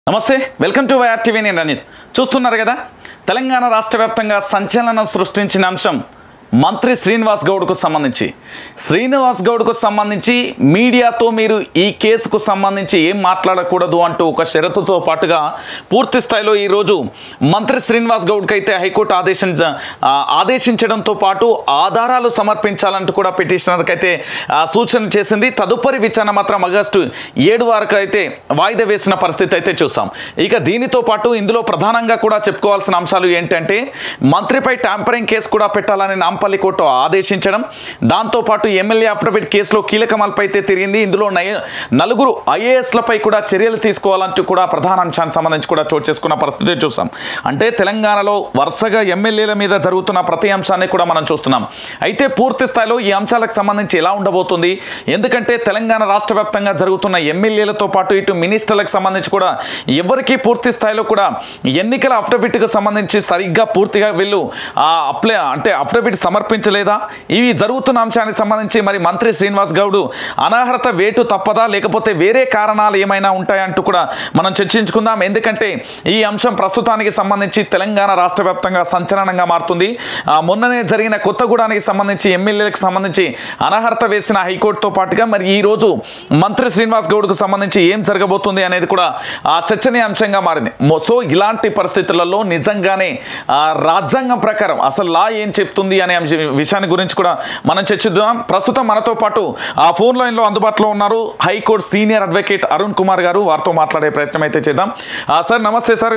నమస్తే welcome to YR TV నేను రణిత్ చూస్తున్నారు కదా తెలంగాణ రాష్ట్ర వ్యాప్తంగా సంచలనం సృష్టించిన అంశం మంత్రి శ్రీనివాస్ గౌడ్కు సంబంధించి శ్రీనివాస్ గౌడ్కు సంబంధించి మీడియాతో మీరు ఈ కేసుకు సంబంధించి ఏం మాట్లాడకూడదు అంటూ ఒక షరతుతో పాటుగా పూర్తి స్థాయిలో ఈరోజు మంత్రి శ్రీనివాస్ గౌడ్కి అయితే హైకోర్టు ఆదేశించ ఆ, ఆదేశించడంతో పాటు ఆధారాలు సమర్పించాలంటూ కూడా పిటిషనర్కి అయితే ఆ, సూచన చేసింది తదుపరి విచారణ మాత్రం ఆగస్టు ఏడు వరకు అయితే వాయిదా వేసిన పరిస్థితి అయితే చూసాం ఇక దీనితో పాటు ఇందులో ప్రధానంగా కూడా చెప్పుకోవాల్సిన అంశాలు ఏంటంటే మంత్రిపై ట్యాంపరింగ్ కేసు కూడా పెట్టాలని నాంపల్లి కోర్టు ఆదేశించడం దాంతోపాటు ఎమ్మెల్యే అఫిడవిట్ కేసులో కీలక మలుపు అయితే తిరిగింది ఇందులో నయ- నలుగురు ఐఏఎస్లపై కూడా చర్యలు తీసుకోవాలంటూ కూడా ప్రధాన అంశానికి సంబంధించి కూడా చోటు చేసుకున్న పరిస్థితి చూసాం అంటే తెలంగాణలో వరుసగా ఎమ్మెల్యేల మీద జరుగుతున్న ప్రతి అంశాన్ని కూడా మనం చూస్తున్నాం అయితే పూర్తి స్థాయిలో ఈ అంశాలకు సంబంధించి ఎలా ఉండబోతుంది ఎందుకంటే తెలంగాణ రాష్ట్ర వ్యాప్తంగా జరుగుతున్న ఎమ్మెల్యేలతో పాటు ఇటు మినిస్టర్లకు సంబంధించి కూడా ఎవరికి పూర్తి స్థాయిలో కూడా ఎన్నికల అఫిడవిట్కు సంబంధించి సరిగ్గా పూర్తిగా వీళ్ళు ఆ అప్లై అంటే అఫిడవిట్ సమర్పించలేదా ఇవి జరుగుతున్న అంశానికి సంబంధించి మరి మంత్రి శ్రీనివాస్ గౌడ్ అనర్హత వేటు తప్పదా లేకపోతే వేరే కారణాలు ఏమైనా ఉంటాయంటూ కూడా మనం చర్చించుకుందాం ఎందుకంటే ఈ అంశం ప్రస్తుతానికి సంబంధించి తెలంగాణ రాష్ట్ర వ్యాప్తంగా సంచలనంగా మారుతుంది ఆ, మొన్ననే జరిగిన కొత్తగూడానికి సంబంధించి ఎమ్మెల్యేలకు సంబంధించి అనర్హత వేసిన హైకోర్టుతో పాటుగా మరి ఈ రోజు మంత్రి శ్రీనివాస్ గౌడ్కు సంబంధించి ఏం జరగబోతుంది అనేది కూడా ఆ చర్చనీయాంశంగా మారింది మొ- సో ఇలాంటి పరిస్థితులలో నిజంగానే ఆ, రాజ్యాంగం ప్రకారం అసలు లా ఏం చెప్తుంది అనే అంశ విషయాన్ని గురించి కూడా మనం చర్చిద్దాం ప్రస్తుతం మనతో పాటు ఆ ఫోన్ లైన్లో అందుబాటులో ఉన్నారు high court senior advocate Arun Kumar గారు వారితో మాట్లాడే ప్రయత్నం అయితే చేద్దాం ఆ, సార్ నమస్తే సార్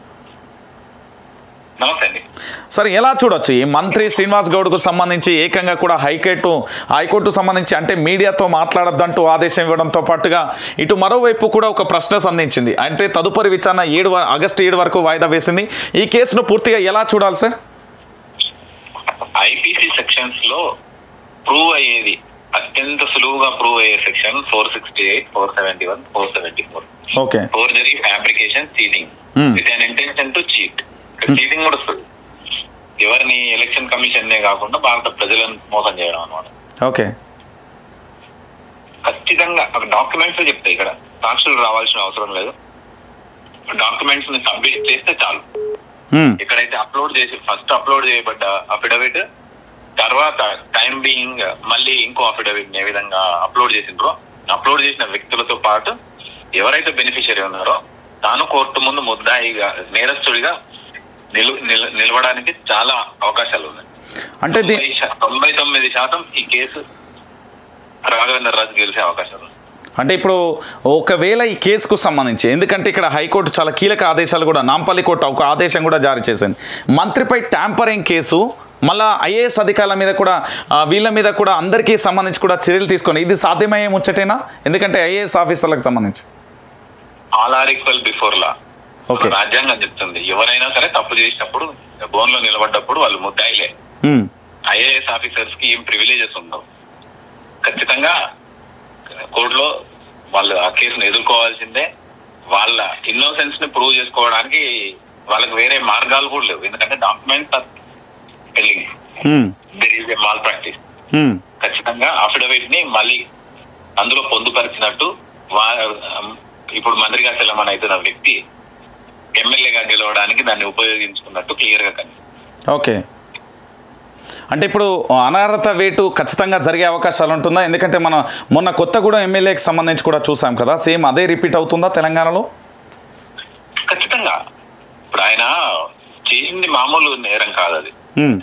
నమస్తే అండి సార్ ఎలా చూడొచ్చు ఈ మంత్రి శ్రీనివాస్ గౌడ్కు సంబంధించి ఏకంగా కూడా హైకోర్టు హైకోర్టు సంబంధించి అంటే మీడియాతో మాట్లాడొద్దంటూ ఆదేశం ఇవ్వడంతో పాటుగా ఇటు మరోవైపు కూడా ఒక ప్రశ్న సంధించింది అంటే తదుపరి విచారణ ఏడు వ- ఆగస్టు ఏడు వరకు వాయిదా వేసింది ఈ కేసును పూర్తిగా ఎలా చూడాలి సార్ ఐపీసీ సెక్షన్స్ లో ప్రూవ్ అయ్యేది అత్యంత సులువుగా ప్రూవ్ అయ్యే section four sixty eight four seventy one four seventy four okay forgery fabrication cheating Hmm. With an intention to cheat cheating కూడా వస్తుంది ఎవరిని ఎలక్షన్ కమిషన్ నే కాకుండా భారత ప్రజలను మోసం చేయడం అనమాట ఓకే ఖచ్చితంగా డాక్యుమెంట్స్ చెప్తాయి ఇక్కడ సాక్షులు రావాల్సిన అవసరం లేదు డాక్యుమెంట్స్ ని సబ్మిట్ చేస్తే చాలు మ్మ్. ఎక్కడైతే అప్లోడ్ చేసి ఫస్ట్ అప్లోడ్ చేయబడ్డ అఫిడవిట్ తర్వాత టైం బీయింగ్ మళ్ళీ ఇంకో అఫిడవిట్ ఏ విధంగా అప్లోడ్ చేసిండ్రో అప్లోడ్ చేసిన వ్యక్తులతో పాటు ఎవరైతే బెనిఫిషియరీ ఉన్నారో తాను కోర్టు ముందు ముద్దాయిగా నేరస్తుడిగా నిలు నిల- నిలవడానికి చాలా అవకాశాలు ఉన్నాయి అంటే దీ తొంభై శా- తొంభై తొమ్మిది శాతం ఈ కేసు రాఘవేంద్ర రాజు గెలిచే అవకాశాలు ఉన్నాయి అంటే ఇప్పుడు ఒకవేళ ఈ కేసుకు సంబంధించి ఎందుకంటే ఇక్కడ హైకోర్టు చాలా కీలక ఆదేశాలు కూడా నాంపల్లి కోర్టు ఒక ఆదేశం కూడా జారీ చేసింది మంత్రిపై ట్యాంపరింగ్ కేసు మళ్ళా ఐఏఎస్ అధికారుల మీద కూడా ఆ, వీళ్ళ మీద కూడా అందరికీ సంబంధించి కూడా చర్యలు తీసుకొని ఇది సాధ్యమయ్యే ముచ్చటేనా ఎందుకంటే ఐఏఎస్ ఆఫీసర్లకు సంబంధించి all are equal before law okay రాజ్యాంగం చెప్తుంది ఎవరైనా సరే తప్పు చేసినప్పుడు బోన్ లో నిలబడ్డప్పుడు వాళ్ళు ముద్దాయిలే మ్మ్. ఐఏఎస్ ఆఫీసర్స్ కి ఏం ప్రివిలేజెస్ ఉండవు ఖచ్చితంగా కోర్టులో వాళ్ళు ఆ కేసును ఎదుర్కోవాల్సిందే వాళ్ళ ఇన్నోసెన్స్ ని ప్రూవ్ చేసుకోవడానికి వాళ్ళకి వేరే మార్గాలు కూడా లేవు ఎందుకంటే డాక్యుమెంట్స్ పెళ్లింగ్ hmm. There is a malpractice hmm. ఖచ్చితంగా అఫిడవిట్ ని మళ్ళీ అందులో పొందుపరిచినట్టు వా ఇప్పుడు మంత్రిగా చెల్లమని అవుతున్న వ్యక్తి ఎమ్మెల్యేగా గెలవడానికి దాన్ని ఉపయోగించుకున్నట్టు క్లియర్ గా కనిపిస్తుంది ఓకే అంటే ఇప్పుడు అనర్హత వేటు ఖచ్చితంగా జరిగే అవకాశాలు ఉంటుందా ఎందుకంటే మనం మొన్న కొత్తగూడెం ఎమ్మెల్యేకి సంబంధించి కూడా చూసాం కదా సేమ్ అదే రిపీట్ అవుతుందా తెలంగాణలో ఖచ్చితంగా ఇప్పుడు ఆయన చేసింది మామూలు నేరం కాదు అది మ్మ్.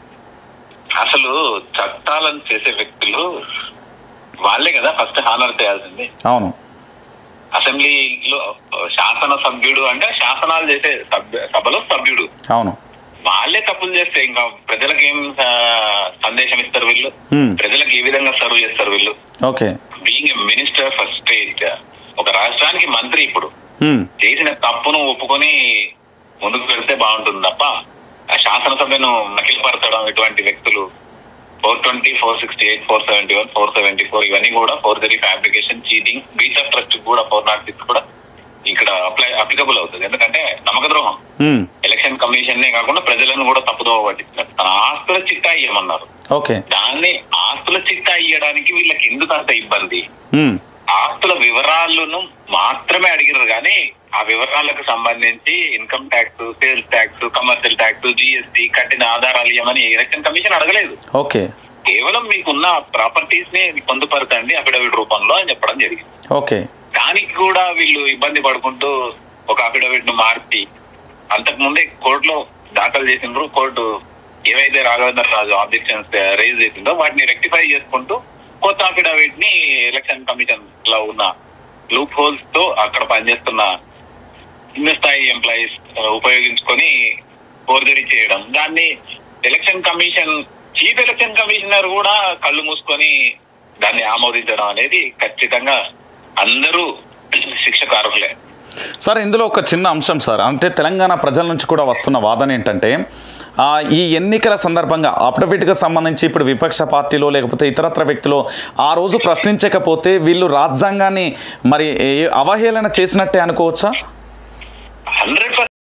అసలు చట్టాలను చేసే వ్యక్తులు వాళ్ళే కదా ఫస్ట్ హానర్ చేయాల్సింది అవును అసెంబ్లీలో శాసన సభ్యుడు అంటే శాసనాలు చేసే సభ్య సభలో సభ్యుడు అవును వాళ్ళే తప్పులు చేస్తే ఇంకా ప్రజలకు ఏం ఆ, సందేశం ఇస్తారు వీళ్ళు మ్మ్. ప్రజలకు ఏ విధంగా సర్వ్ చేస్తారు వీళ్ళు okay being a minister for state ఒక రాష్ట్రానికి మంత్రి ఇప్పుడు మ్మ్. చేసిన తప్పును ఒప్పుకొని ముందుకు వెళ్తే బాగుంటుంది తప్ప ఆ శాసనసభను నకిలిపరచడం ఇటువంటి వ్యక్తులు four twenty four sixty eight four seventy one four seventy four ఇవన్నీ కూడా forgery fabrication cheating breach of trust కూడా ఫోర్ నాట్ సిక్స్ కూడా ఇక్కడ అప్లై అప్లికబుల్ అవుతుంది ఎందుకంటే నమ్మక ద్రోహం మ్మ్. ఎలక్షన్ కమిషన్ నే కాకుండా ప్రజలను కూడా తప్పుదోవ పట్టించినట్టు తన ఆస్తుల చిట్టా ఇయ్యమన్నారు ఓకే దాన్ని ఆస్తుల చిట్టా ఇయ్యడానికి వీళ్ళకి ఎందుకు అంత ఇబ్బంది మ్మ్. ఆస్తుల వివరాలను మాత్రమే అడిగినారు కానీ ఆ వివరాలకు సంబంధించి income tax sales tax commercial tax GST కట్టిన ఆధారాలు ఇవ్వమని ఎలక్షన్ కమిషన్ అడగలేదు ఓకే కేవలం మీకున్న ప్రాపర్టీస్ ని పొందుపరచండి అఫిడవిట్ రూపంలో అని చెప్పడం జరిగింది ఓకే దానికి కూడా వీళ్ళు ఇబ్బంది పడుకుంటూ ఒక అఫిడవిట్ ను మార్చి అంతకు ముందే కోర్టులో దాఖలు చేసిండ్రు కోర్టు ఏవైతే రాఘవేంద్ర రాజు ఆబ్జెక్షన్స్ రైజ్ చేసిందో వాటిని రెక్టిఫై చేసుకుంటూ కొత్త అఫిడవిట్ ని ఎలక్షన్ కమిషన్ లో ఉన్న లూప్ హోల్స్ తో అక్కడ పనిచేస్తున్న చిన్న స్థాయి ఎంప్లాయీస్ ఉపయోగించుకొని ఫోర్జరీ చేయడం దాన్ని election commission chief election commissioner కూడా కళ్ళు మూసుకొని దాన్ని ఆమోదించడం అనేది ఖచ్చితంగా అందరూ శిక్షకు అర్హులే సార్ ఇందులో ఒక చిన్న అంశం సార్ అంటే తెలంగాణ ప్రజల నుంచి కూడా వస్తున్న వాదన ఏంటంటే ఆ, ఈ ఎన్నికల సందర్భంగా అఫిడవిట్కి సంబంధించి ఇప్పుడు విపక్ష పార్టీలో లేకపోతే ఇతరత్ర వ్యక్తులు ఆ రోజు ప్రశ్నించకపోతే వీళ్ళు రాజ్యాంగాన్ని మరి ఏ- అవహేళన చేసినట్టే అనుకోవచ్చా హండ్రెడ్